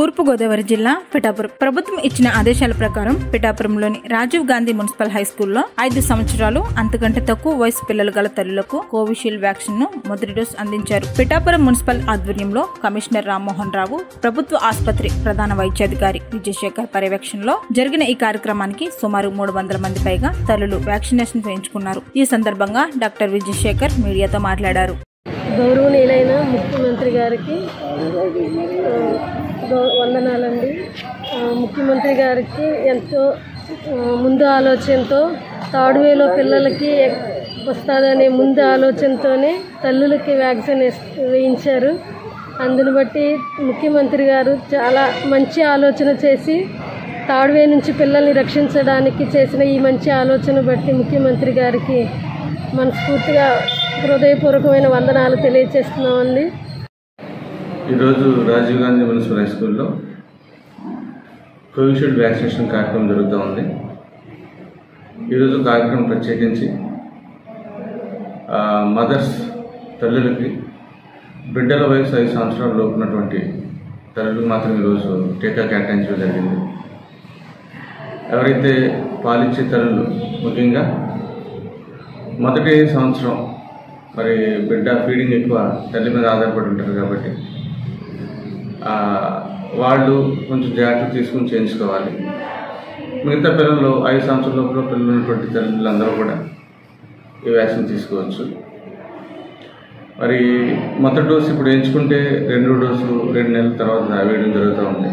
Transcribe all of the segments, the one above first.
తూర్పుగోదావరి జిల్లా పిఠాపురం ప్రభుత్వం ఇచ్చిన ఆదేశాల ప్రకారం పిఠాపురంలోని రాజీవ్ గాంధీ మున్సిపల్ హై స్కూల్లో ఐదు సంవత్సరాలు అంతకంటే తక్కువ వయసు పిల్లలు గల తల్లులకు కోవిషీల్డ్ వ్యాక్సిన్ ను మొదటి డోస్ అందించారు పిఠాపురం మున్సిపల్ ఆధ్వర్యంలో కమిషనర్ రామ్మోహన్ రావు ప్రభుత్వ ఆసుపత్రి ప్రధాన వైద్యాధికారి విజయశేఖర్ పర్యవేక్షణలో జరిగిన ఈ కార్యక్రమానికి సుమారు మూడు వందల మంది పైగా తల్లులు వ్యాక్సినేషన్ వేయించుకున్నారు ఈ సందర్భంగా డాక్టర్ విజయశేఖర్ మీడియాతో మాట్లాడారు గౌరవనీయులైన ముఖ్యమంత్రి గారికి ఆ, గౌ- వందనాలండి ఆ, ముఖ్యమంత్రి గారికి ఎంతో ఆ, ముందు ఆలోచనతో తాడువేలో పిల్లలకి వస్తుందనే ముందు ఆలోచనతోనే తల్లులకి వ్యాక్సిన్ వేస్- వేయించారు అందును బట్టి ముఖ్యమంత్రి గారు చాలా మంచి ఆలోచన చేసి తాడువే నుంచి పిల్లల్ని రక్షించడానికి చేసిన ఈ మంచి ఆలోచన బట్టి ముఖ్యమంత్రి గారికి మనస్ఫూర్తిగా హృదయపూర్వకమైన వందనాలు తెలియజేస్తున్నామండి ఈరోజు రాజీవ్ గాంధీ మున్సిపల్ హై స్కూల్లో కోవిషీల్డ్ వ్యాక్సినేషన్ కార్యక్రమం జరుగుతూ ఉంది ఈరోజు కార్యక్రమం ప్రత్యేకించి ఆ, మదర్స్ తల్లులకి బిడ్డల వయసు ఐదు సంవత్సరాల లోపు ఉన్నటువంటి తల్లులకు మాత్రం ఈరోజు టీకా కేటాయించడం జరిగింది ఎవరైతే పాలిచ్చే తల్లులు ముఖ్యంగా మొదటి సంవత్సరం మరి బిడ్డ ఫీడింగ్ ఎక్కువ తల్లి మీద ఆధారపడి ఉంటారు కాబట్టి ఆ, వాళ్ళు కొంచెం జాగ్రత్త తీసుకుని చేయించుకోవాలి మిగతా పిల్లలు ఐదు సంవత్సరాల లోపల పిల్లలు ఉన్నటువంటి తల్లులందరూ కూడా ఈ వ్యాక్సిన్ తీసుకోవచ్చు మరి మొదటి డోసు ఇప్పుడు వేయించుకుంటే రెండో డోసు రెండు నెలల తర్వాత వేయడం జరుగుతూ ఉంది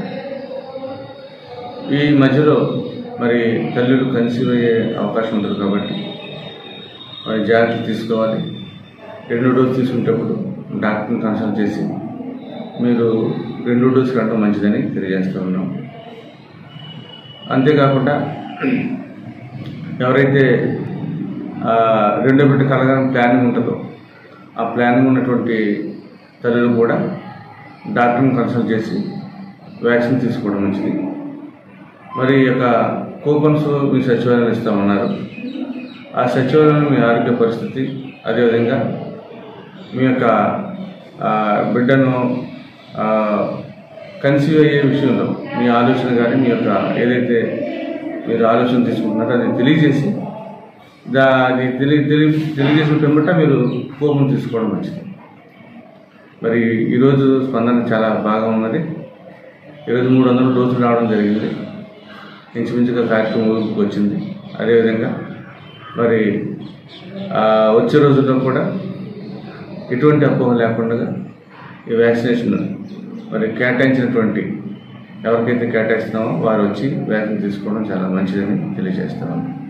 ఈ మధ్యలో మరి తల్లులు కన్సీవ్ అయ్యే అవకాశం ఉంటుంది కాబట్టి మరి జాగ్రత్త తీసుకోవాలి రెండో డోసు తీసుకునేటప్పుడు డాక్టర్ని కన్సల్ట్ చేసి మీరు రెండో డోసు కట్టడం మంచిదని తెలియజేస్తూ ఉన్నాం అంతేకాకుండా ఎవరైతే ఆ, రెండో బిడ్డ కలగాలని ప్లానింగ్ ఉంటుందో ఆ ప్లానింగ్ ఉన్నటువంటి తల్లులు కూడా డాక్టర్ని కన్సల్ట్ చేసి వ్యాక్సిన్ తీసుకోవడం మంచిది మరి ఈ యొక్క కూపన్స్ మీ సచివాలయం ఇస్తామన్నారు ఆ సచివాలయం మీ ఆరోగ్య పరిస్థితి అదేవిధంగా మీ యొక్క ఆ, బిడ్డను కన్సీవ్ అయ్యే విషయంలో మీ ఆలోచన కానీ మీ యొక్క ఏదైతే మీరు ఆలోచన తీసుకుంటున్నారో అది తెలియజేసి దా అది తెలియ తెలియ తెలియజేసిన పిమ్మట మీరు కోపం తీసుకోవడం మంచిది మరి ఈరోజు స్పందన చాలా బాగా ఉన్నది ఈరోజు మూడు వందల డోసులు రావడం జరిగింది ఇంచుమించుగా కార్యక్రమం ఊరుకు వచ్చింది అదేవిధంగా మరి ఆ, వచ్చే రోజుల్లో కూడా ఎటువంటి అపోహ లేకుండా ఈ వ్యాక్సినేషన్ మరి కేటాయించినటువంటి ఎవరికైతే కేటాయిస్తున్నామో వారు వచ్చి వ్యాక్సిన్ తీసుకోవడం చాలా మంచిదని తెలియజేస్తాము